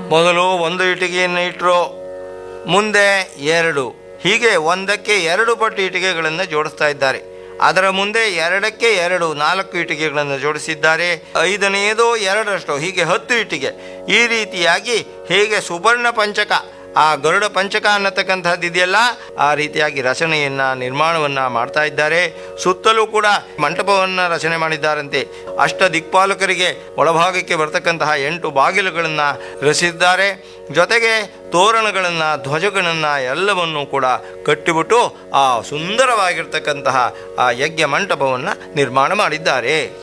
ಮೊದಲು ಒಂದು ಇಟ್ಟಿಗೆಯನ್ನು ಇಟ್ಟರು ಮುಂದೆ ಎರಡು ಹೀಗೆ ಒಂದಕ್ಕೆ ಎರಡು ಪಟ್ಟು ಇಟ್ಟಿಗೆಗಳನ್ನು ಜೋಡಿಸ್ತಾ ಇದ್ದಾರೆ ಅದರ ಮುಂದೆ ಎರಡಕ್ಕೆ ಎರಡು ನಾಲ್ಕು ಇಟ್ಟಿಗೆಗಳನ್ನು ಜೋಡಿಸಿದ್ದಾರೆ ಐದನೆಯದು ಎರಡರಷ್ಟು ಹೀಗೆ ಹತ್ತು ಇಟ್ಟಿಗೆ ಈ ರೀತಿಯಾಗಿ ಹೇಗೆ ಸುವರ್ಣ ಪಂಚಕ ಆ ಗರುಡ ಪಂಚಕ ಅನ್ನತಕ್ಕಂಥದ್ದು ಇದೆಯಲ್ಲ ಆ ರೀತಿಯಾಗಿ ರಚನೆಯನ್ನ ನಿರ್ಮಾಣವನ್ನ ಮಾಡ್ತಾ ಇದ್ದಾರೆ ಸುತ್ತಲೂ ಕೂಡ ಮಂಟಪವನ್ನ ರಚನೆ ಮಾಡಿದ್ದಾರಂತೆ ಅಷ್ಟ ದಿಕ್ಪಾಲಕರಿಗೆ ಒಳಭಾಗಕ್ಕೆ ಬರ್ತಕ್ಕಂತಹ ಎಂಟು ಬಾಗಿಲುಗಳನ್ನು ರಚಿಸಿದ್ದಾರೆ ಜೊತೆಗೆ ತೋರಣಗಳನ್ನು ಧ್ವಜಗಳನ್ನು ಎಲ್ಲವನ್ನೂ ಕೂಡ ಕಟ್ಟಿಬಿಟ್ಟು ಆ ಸುಂದರವಾಗಿರ್ತಕ್ಕಂತಹ ಆ ಯಜ್ಞ ಮಂಟಪವನ್ನು ನಿರ್ಮಾಣ ಮಾಡಿದ್ದಾರೆ